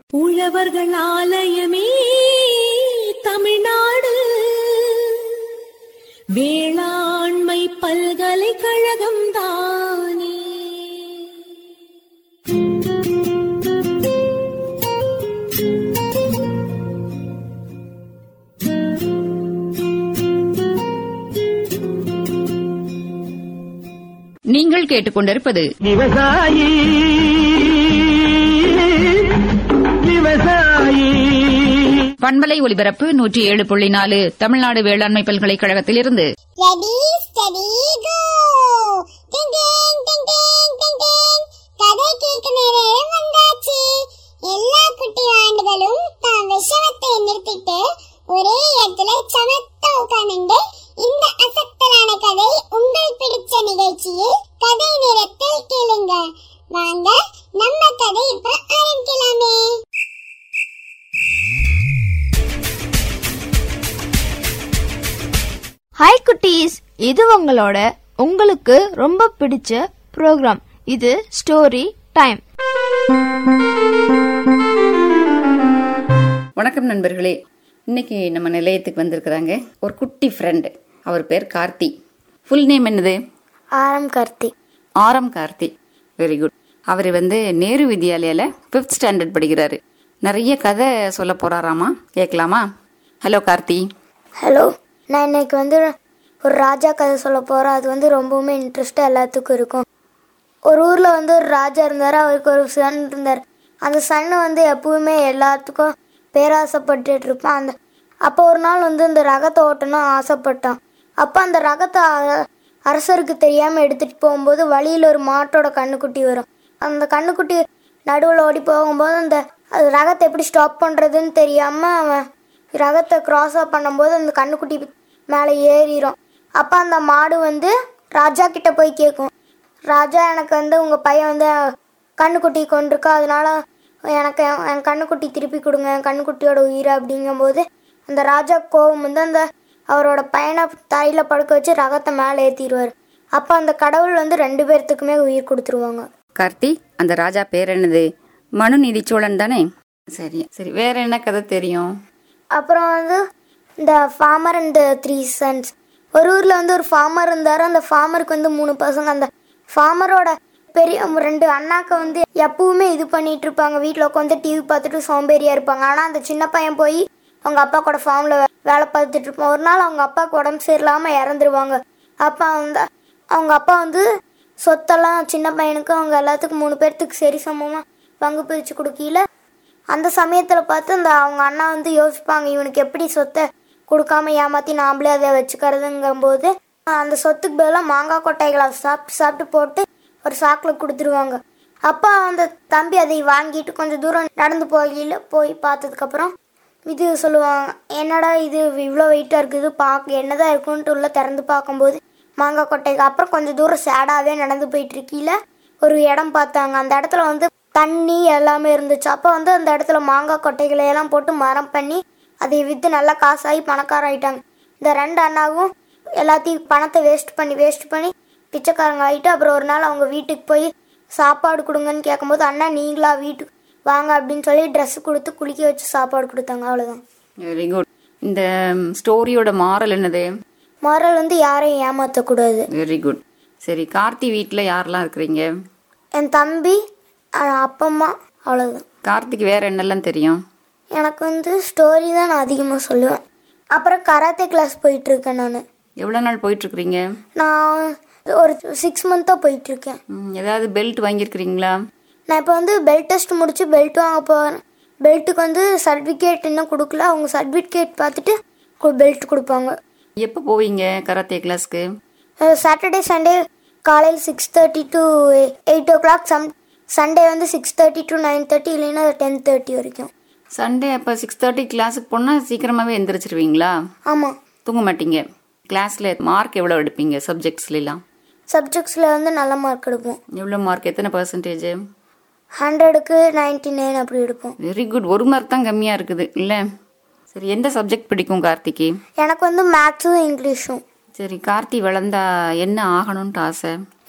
உழவர்கள் ஆலயமே தமிழ்நாடு வேளாண்மை பல்கலைக்கழகம் தானே நீங்கள் கேட்டுக்கொண்டிருப்பது விவசாயி விவசாயி பண்பலை ஒலிபரப்பு நூற்றி ஏழு புள்ளி நாலு தமிழ்நாடு வேளாண்மை பல்கலைக்கழகத்திலிருந்து ரெடி ஸ்டடி கோ டிங் டிங் டிங் டிங் டிங் டிங் கதை கேட்க நேரம் வந்தாச்சு எல்லா குட்டி ஆண்டுகளும் தான் விஷவத்தை நிறுத்திட்டு ஒரே இடத்துல சமத்தா உட்கார்ந்துண்டு இந்த அசத்தலான கதை உங்கள் பிடிச்ச நிகழ்ச்சியில் கதை நேரத்தில் கேளுங்க வாங்க நம்ம கதை இப்ப ஆரம்பிக்கலாமே ஹாய் குட்டீஸ் இது உங்களோட உங்களுக்கு ரொம்ப பிடிச்ச ப்ரோக்ராம் இது ஸ்டோரி டைம் வணக்கம் நண்பர்களே இன்னைக்கு நம்ம நிலையத்துக்கு வந்திருக்கிறாங்க ஒரு குட்டி ஃப்ரெண்டு அவர் பேர் கார்த்தி ஃபுல் நேம் என்னது ஆரம் கார்த்தி ஆரம் கார்த்தி வெரி குட் அவர் வந்து நேரு வித்யாலயால ஃபிஃப்த் ஸ்டாண்டர்ட் படிக்கிறாரு நிறைய கதை சொல்ல போறாராமா கேட்கலாமா ஹலோ கார்த்தி ஹலோ நான் இன்னைக்கு வந்து ஒரு ராஜா கதை சொல்ல போகிறேன் அது வந்து ரொம்பவுமே இன்ட்ரெஸ்டாக எல்லாத்துக்கும் இருக்கும் ஒரு ஊரில் வந்து ஒரு ராஜா இருந்தார் அவருக்கு ஒரு சன் இருந்தார் அந்த சன்னு வந்து எப்பவுமே எல்லாத்துக்கும் பேராசைப்பட்டுட்டு இருப்பான் அந்த அப்போ ஒரு நாள் வந்து இந்த ரகத்தை ஓட்டணும் ஆசைப்பட்டான் அப்போ அந்த ரகத்தை அ- அரசருக்கு தெரியாமல் எடுத்துகிட்டு போகும்போது வழியில் ஒரு மாட்டோட கண்ணுக்குட்டி வரும் அந்த கண்ணுக்குட்டி நடுவில் ஓடி போகும்போது அந்த அது ரகத்தை எப்படி ஸ்டாப் பண்ணுறதுன்னு தெரியாமல் அவன் ரகத்தை க்ராஸாக பண்ணும்போது அந்த கண்ணுக்குட்டி மேலே ஏறிடும் அப்போ அந்த மாடு வந்து ராஜா கிட்ட போய் கேட்கும் ராஜா எனக்கு வந்து உங்கள் பையன் வந்து கண்ணுக்குட்டி கொண்டிருக்கா அதனால எனக்கு என் என் கண்ணுக்குட்டி திருப்பி கொடுங்க என் கண்ணுக்குட்டியோட உயிரை அப்படிங்கும்போது அந்த ராஜா கோவம் வந்து அந்த அவரோட பையனை தரையில் படுக்க வச்சு ரகத்தை மேலே ஏற்றிடுவார் அப்போ அந்த கடவுள் வந்து ரெண்டு பேர்த்துக்குமே உயிர் கொடுத்துருவாங்க கார்த்தி அந்த ராஜா பேர் என்னது மனுநீதி சோழன் தானே சரி சரி வேற என்ன கதை தெரியும் அப்புறம் வந்து இந்த ஃபார்மர் அண்ட் த்ரீ சன்ஸ் ஒரு ஊரில் வந்து ஒரு ஃபார்மர் இருந்தார் அந்த ஃபார்மருக்கு வந்து மூணு பசங்க அந்த ஃபார்மரோட பெரிய ரெண்டு அண்ணாக்க வந்து எப்பவுமே இது பண்ணிட்டு இருப்பாங்க வீட்டில் உட்காந்து டிவி பார்த்துட்டு சோம்பேறியா இருப்பாங்க ஆனால் அந்த சின்ன பையன் போய் அவங்க அப்பா கூட ஃபார்மில் வேலை பார்த்துட்டு இருப்பான் ஒரு நாள் அவங்க அப்பாவுக்கு உடம்பு சரியில்லாமல் இறந்துருவாங்க அப்பா வந்து அவங்க அப்பா வந்து சொத்தெல்லாம் சின்ன பையனுக்கு அவங்க எல்லாத்துக்கும் மூணு பேர்த்துக்கு சரி சமமாக பங்கு பிரித்து கொடுக்கல அந்த சமயத்தில் பார்த்து அந்த அவங்க அண்ணா வந்து யோசிப்பாங்க இவனுக்கு எப்படி சொத்தை கொடுக்காம ஏமாற்றி நாமளே அதை வச்சுக்கிறதுங்கும்போது அந்த சொத்துக்கு பதிலாக மாங்காய் கொட்டைகளை சாப்பிட்டு சாப்பிட்டு போட்டு ஒரு சாக்கில் கொடுத்துருவாங்க அப்போ அந்த தம்பி அதை வாங்கிட்டு கொஞ்சம் தூரம் நடந்து போகல போய் பார்த்ததுக்கப்புறம் இது சொல்லுவாங்க என்னடா இது இவ்வளோ வெயிட்டாக இருக்குது பார்க்க என்னதான் இருக்குன்ட்டு உள்ள திறந்து பார்க்கும்போது மாங்காய் கொட்டைக்கு அப்புறம் கொஞ்சம் தூரம் சேடாகவே நடந்து போயிட்டு இருக்கீல ஒரு இடம் பார்த்தாங்க அந்த இடத்துல வந்து தண்ணி எல்லாமே இருந்துச்சு அப்போ வந்து அந்த இடத்துல மாங்காய் கொட்டைகளை எல்லாம் போட்டு மரம் பண்ணி அதை விற்று நல்லா காசாகி பணக்காரம் ஆயிட்டாங்க இந்த ரெண்டு அண்ணாவும் எல்லாத்தையும் பணத்தை வேஸ்ட் பண்ணி வேஸ்ட் பண்ணி பிச்சைக்காரங்க ஆகிட்டு அப்புறம் ஒரு நாள் அவங்க வீட்டுக்கு போய் சாப்பாடு கொடுங்கன்னு கேட்கும்போது அண்ணா நீங்களா வீட்டுக்கு வாங்க அப்படின்னு சொல்லி ட்ரெஸ் கொடுத்து குளிக்க வச்சு சாப்பாடு கொடுத்தாங்க அவ்வளோதான் வெரி குட் இந்த ஸ்டோரியோட மாரல் என்னது மொரல் வந்து யாரையும் ஏமாற்றக்கூடாது வெரி குட் சரி கார்த்தி வீட்டில் யாரெல்லாம் இருக்கிறீங்க என் தம்பி அஹ் அப்பா அம்மா அவ்வளோதான் கார்த்திக்கு வேற என்னெல்லாம் தெரியும் எனக்கு வந்து ஸ்டோரி தான் நான் அதிகமாக சொல்லுவேன் அப்புறம் கராத்தே கிளாஸ் போயிட்டு இருக்கேன் நான் எவ்வளோ நாள் போயிட்டு இருக்கிறீங்க நான் ஒரு சிக்ஸ் மந்த்தாக போயிட்டு இருக்கேன் ம், ஏதாவது பெல்ட் வாங்கியிருக்கிறீங்களா நான் இப்போ வந்து பெல்ட் டெஸ்ட் முடிச்சு பெல்ட் வாங்க போகிறேன் பெல்ட்டுக்கு வந்து சர்டிஃபிகேட் இன்னும் கொடுக்கல அவங்க சர்டிஃபிகேட் பார்த்துட்டு பெல்ட் கொடுப்பாங்க எப்போ போவீங்க கராத்தே கிளாஸ்க்கு சாட்டர்டே சண்டே காலையில் six thirty to eight o'clock some Sunday வந்து six thirty to nine thirty இல்லைன்னா டென் தேர்ட்டி வரைக்கும் சண்டே அப்போ சிக்ஸ் தேர்ட்டி கிளாஸுக்கு போனால் சீக்கிரமாகவே எந்திரிச்சிருவீங்களா ஆமாம் தூங்க மாட்டீங்க கிளாஸில் மார்க் எவ்வளோ எடுப்பீங்க சப்ஜெக்ட்ஸ்லாம் சப்ஜெக்ட்ஸில் வந்து நல்ல மார்க் எடுப்போம் எவ்வளோ மார்க் எத்தனை பர்சன்டேஜ் ஹண்ட்ரடுக்கு நைன்டி நைன் அப்படி எடுப்போம் வெரி குட் ஒரு மார்க் தான் கம்மியாக இருக்குது இல்லை சரி எந்த சப்ஜெக்ட் பிடிக்கும் கார்த்திக்கு எனக்கு வந்து மேக்ஸும் இங்கிலீஷும் சரி கார்த்தி வளர்ந்தா என்ன ஆகணும்ட்டு ஆசை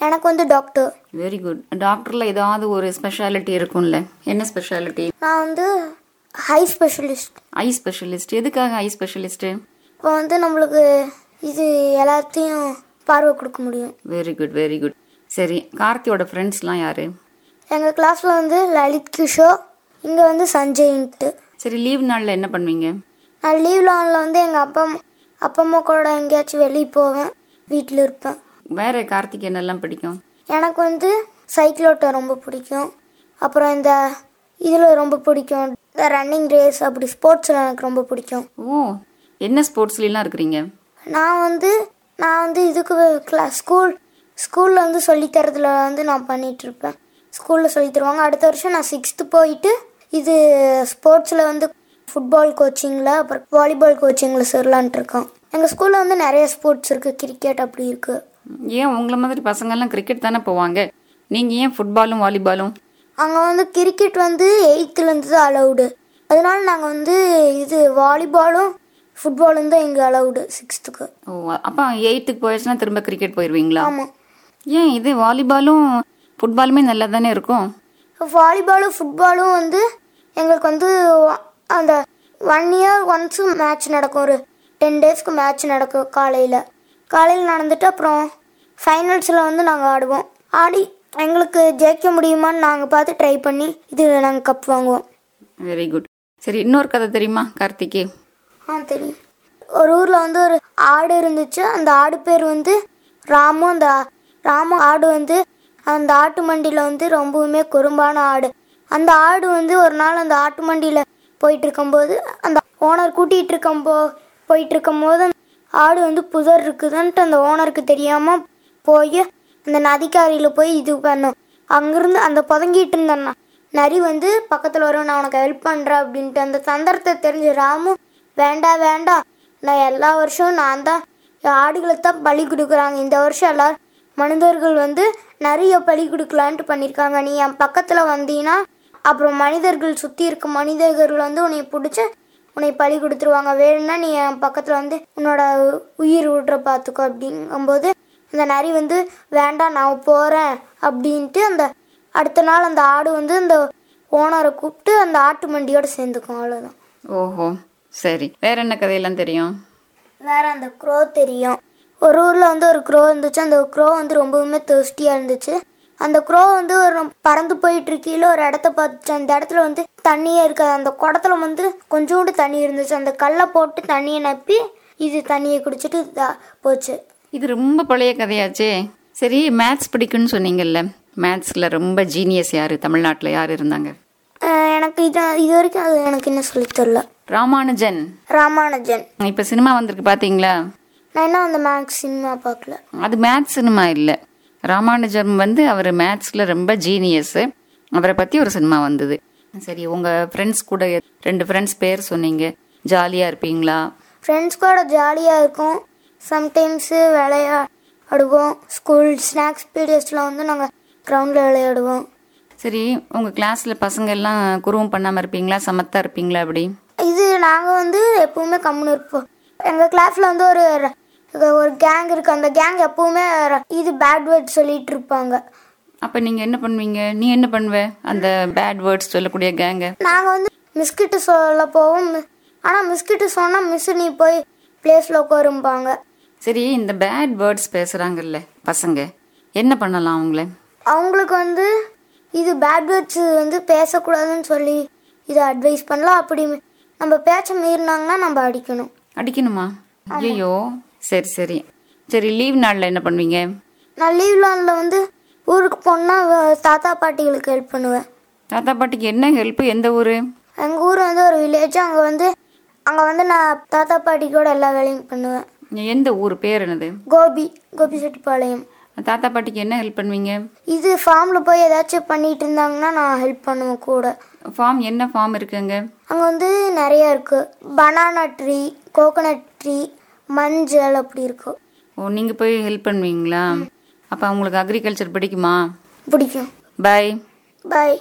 எனக்கு வந்து டாக்டர் வெரி குட் டாக்டர்ல ஏதாவது ஒரு ஸ்பெஷாலிட்டி இருக்கும்ல என்ன ஸ்பெஷாலிட்டி நான் வந்து ஹை ஸ்பெஷலிஸ்ட் ஐ ஸ்பெஷலிஸ்ட் எதுக்காக ஐ ஸ்பெஷலிஸ்ட் இப்போ வந்து நம்மளுக்கு இது எல்லாத்தையும் பார்வை கொடுக்க முடியும் வெரி குட் வெரி குட் சரி கார்த்தியோட ஃப்ரெண்ட்ஸ்லாம் யாரு எங்கள் கிளாஸில் வந்து லலித் கிஷோர் இங்கே வந்து சஞ்சய்ன்ட்டு சரி லீவ் நாளில் என்ன பண்ணுவீங்க நான் லீவ் லானில் வந்து எங்கள் அப்பா அம்மா அப்பா அம்மா கூட எங்கேயாச்சும் வெளியே போவேன் வீட்டில் இருப்பேன் வேற கார்த்திக் என்னெல்லாம் பிடிக்கும் எனக்கு வந்து சைக்கிள் ஓட்ட ரொம்ப பிடிக்கும் அப்புறம் இந்த இதில் ரொம்ப பிடிக்கும் இந்த ரன்னிங் ரேஸ் அப்படி ஸ்போர்ட்ஸில் எனக்கு ரொம்ப பிடிக்கும் ஓ என்ன ஸ்போர்ட்ஸ்லாம் இருக்கிறீங்க நான் வந்து நான் வந்து இதுக்கு கிளாஸ் ஸ்கூல் ஸ்கூலில் வந்து சொல்லித் தரதுல வந்து நான் பண்ணிட்டு இருப்பேன் ஸ்கூலில் சொல்லித் தருவாங்க அடுத்த வருஷம் நான் சிக்ஸ்த்து போயிட்டு இது ஸ்போர்ட்ஸில் வந்து ஃபுட்பால் கோச்சிங்கில் அப்புறம் வாலிபால் கோச்சிங்கில் சேரலான்ட்டு இருக்கோம் எங்கள் ஸ்கூலில் வந்து நிறைய ஸ்போர்ட்ஸ் இருக்குது கிரிக்கெட் அப்படி இருக்குது ஏன் உங்களை மாதிரி பசங்கெல்லாம் கிரிக்கெட் தானே போவாங்க நீங்கள் ஏன் ஃபுட்பாலும் வாலிபாலும் அங்கே வந்து கிரிக்கெட் வந்து எயித்துலேருந்து தான் அலௌடு அதனால நாங்கள் வந்து இது வாலிபாலும் ஃபுட்பாலும் தான் இங்கே அலௌடு சிக்ஸ்த்துக்கு ஓ அப்போ எயித்துக்கு போயிடுச்சுன்னா திரும்ப கிரிக்கெட் போயிடுவீங்களா ஆமாம் ஏன் இது வாலிபாலும் ஃபுட்பாலுமே நல்லா தானே இருக்கும் வாலிபாலும் ஃபுட்பாலும் வந்து எங்களுக்கு வந்து அந்த ஒன் இயர் ஒன்ஸு மேட்ச் நடக்கும் ஒரு டென் டேஸ்க்கு மேட்ச் நடக்கும் காலையில் காலையில் நடந்துட்டு அப்புறம் ஃபைனல்ஸில் வந்து நாங்கள் ஆடுவோம் ஆடி எங்களுக்கு ஜெயிக்க முடியுமான்னு நாங்கள் பார்த்து ட்ரை பண்ணி இது நாங்கள் கப் வாங்குவோம் வெரி குட் சரி இன்னொரு கதை தெரியுமா கார்த்திக்கு ஆ தெரியும் ஒரு ஊரில் வந்து ஒரு ஆடு இருந்துச்சு அந்த ஆடு பேர் வந்து ராமு அந்த ராமு ஆடு வந்து அந்த ஆட்டு மண்டியில் வந்து ரொம்பவுமே குறும்பான ஆடு அந்த ஆடு வந்து ஒரு நாள் அந்த ஆட்டு மண்டியில் போயிட்டு இருக்கும்போது அந்த ஓனர் கூட்டிகிட்டு இருக்கம்போ போயிட்டு இருக்கும்போது அந்த ஆடு வந்து புதர் இருக்குதுன்ட்டு அந்த ஓனருக்கு தெரியாமல் போய் அந்த நதிக்கரையில் போய் இது பண்ணும் அங்கிருந்து அந்த புதங்கிட்டு இருந்த ந- நரி வந்து பக்கத்தில் வரும் நான் உனக்கு ஹெல்ப் பண்ணுறேன் அப்படின்ட்டு அந்த தந்திரத்தை தெரிஞ்ச ராமு வேண்டாம் வேண்டாம் நான் எல்லா வருஷமும் நான் தான் ஆடுகளை தான் பலி கொடுக்குறாங்க இந்த வருஷம் எல்லாரும் மனிதர்கள் வந்து நிறைய பலி கொடுக்கலான்ட்டு பண்ணியிருக்காங்க நீ என் பக்கத்தில் வந்தீங்கன்னா அப்புறம் மனிதர்கள் சுற்றி இருக்க மனிதர்கள் வந்து உன்னை பிடிச்சி உன்னை பலி கொடுத்துருவாங்க வேணும்னா நீ என் பக்கத்தில் வந்து உன்னோட உயிர் விடுற பார்த்துக்கோ அப்படிங்கும்போது அந்த நரி வந்து வேண்டாம் நான் போகிறேன் அப்படின்ட்டு அந்த அடுத்த நாள் அந்த ஆடு வந்து அந்த ஓனரை கூப்பிட்டு அந்த ஆட்டு மண்டியோட சேர்ந்துக்கும் அவ்வளோதான் ஓஹோ சரி வேற என்ன கதையெல்லாம் தெரியும் வேற அந்த க்ரோ தெரியும் ஒரு ஊரில் வந்து ஒரு க்ரோ இருந்துச்சு அந்த க்ரோ வந்து ரொம்பவுமே தேர்ஸ்டியாக இருந்துச்சு அந்த க்ரோ வந்து ஒரு பறந்து போயிட்டு இருக்கையில ஒரு இடத்த பார்த்துச்சு அந்த இடத்துல வந்து தண்ணியே இருக்காது அந்த குடத்துல வந்து கொஞ்சோண்டு தண்ணி இருந்துச்சு அந்த கல்லை போட்டு தண்ணியை நப்பி இது தண்ணியை குடிச்சிட்டு இதா போச்சு இது ரொம்ப பழைய கதையாச்சே சரி மேத்ஸ் பிடிக்கும்னு சொன்னீங்கல்ல மேத்ஸில் ரொம்ப ஜீனியஸ் யார் தமிழ்நாட்டில் யார் இருந்தாங்க அஹ் எனக்கு இது இது வரைக்கும் அது எனக்கு இன்னும் சொல்லித் தரல ராமானுஜன் ராமானுஜன் இப்போ சினிமா வந்திருக்கு பார்த்தீங்களா நான் இன்னும் அந்த மேக்ஸ் சினிமா பார்க்கல அது மேத்ஸ் சினிமா இல்லை ராமானுஜம் வந்து அவர் மேத்ஸில் ரொம்ப ஜீனியஸு அவரை பற்றி ஒரு சினிமா வந்தது சரி உங்கள் ஃப்ரெண்ட்ஸ் கூட ரெண்டு ஃப்ரெண்ட்ஸ் பேர் சொன்னீங்க ஜாலியாக இருப்பீங்களா ஃப்ரெண்ட்ஸ் கூட ஜாலியாக இருக்கும் சம்டைம்ஸு விளையாடுவோம் ஸ்கூல் ஸ்நாக்ஸ் பீரியட்ஸில் வந்து நாங்கள் கிரவுண்டில் விளையாடுவோம் சரி உங்கள் கிளாஸில் பசங்க எல்லாம் குருவம் பண்ணாமல் இருப்பீங்களா சமத்தா இருப்பீங்களா அப்படி இது நாங்கள் வந்து எப்பவுமே கம்முன்னு இருப்போம் எங்கள் கிளாஸில் வந்து ஒரு ர- ஒரு கேங் இருக்குது அந்த கேங் எப்பவுமே ர- இது பேட் வேர்ட் சொல்லிட்டு இருப்பாங்க அப்போ நீங்கள் என்ன பண்ணுவீங்க நீ என்ன பண்ணுவ அந்த பேட் வேர்ட்ஸ் சொல்லக்கூடிய கேங்க நாங்கள் வந்து மிஸ்கிட்டு சொல்ல போவோம் ஆனால் மிஸ்கிட்டு சொன்னால் மிஸ் நீ போய் பிளேஸில் உட்காரும்பாங்க சரி இந்த பேட் வேர்ட்ஸ் பேசுகிறாங்கல்ல பசங்க என்ன பண்ணலாம் அவங்கள அவங்களுக்கு வந்து இது பேட் வேர்ட்ஸ் வந்து பேசக்கூடாதுன்னு சொல்லி இதை அட்வைஸ் பண்ணலாம் அப்படி நம்ம பேச்ச மீறினாங்கன்னா நம்ம அடிக்கணும் அடிக்கணுமா ஐயோ சரி சரி சரி லீவ் நாளில் என்ன பண்ணுவீங்க நான் லீவ் நாளில் வந்து ஊருக்கு போனால் தாத்தா பாட்டிகளுக்கு ஹெல்ப் பண்ணுவேன் தாத்தா பாட்டிக்கு என்ன ஹெல்ப் எந்த ஊர் எங்கள் ஊர் வந்து ஒரு வில்லேஜ் அங்கே வந்து அங்கே வந்து நான் தாத்தா பாட்டி கூட எல்லா வேலையும் பண்ணுவேன் எந்த ஊர் பேர் என்னது கோபி கோபி செட்டிப்பாளையம் தாத்தா பாட்டிக்கு என்ன ஹெல்ப் பண்ணுவீங்க இது ஃபார்மில் போய் ஏதாச்சும் பண்ணிட்டு இருந்தாங்கன்னா நான் ஹெல்ப் பண்ணுவேன் கூட ஃபார்ம் என்ன ஃபார்ம் இருக்குங்க அங்கே வந்து நிறைய இருக்குது பனானா ட்ரீ கோகோனட் ட்ரீ மஞ்சள் அப்படி இருக்கும் ஓ நீங்கள் போய் ஹெல்ப் பண்ணுவீங்களா அப்போ உங்களுக்கு அக்ரிகல்ச்சர் பிடிக்குமா பிடிக்கும் பை பாய்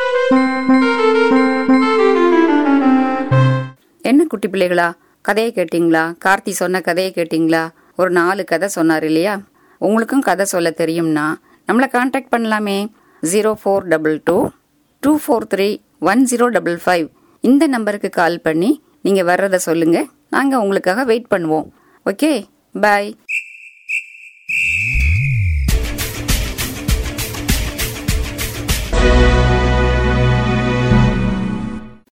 என்ன குட்டி பிள்ளைகளா கதையை கேட்டிங்களா கார்த்தி சொன்ன கதையை கேட்டிங்களா ஒரு நாலு கதை சொன்னார் இல்லையா உங்களுக்கும் கதை சொல்ல தெரியும்னா நம்மளை காண்டாக்ட் பண்ணலாமே zero four double two two four three one zero double five இந்த நம்பருக்கு கால் பண்ணி நீங்கள் வர்றதை சொல்லுங்கள் நாங்கள் உங்களுக்காக வெயிட் பண்ணுவோம் ஓகே பாய்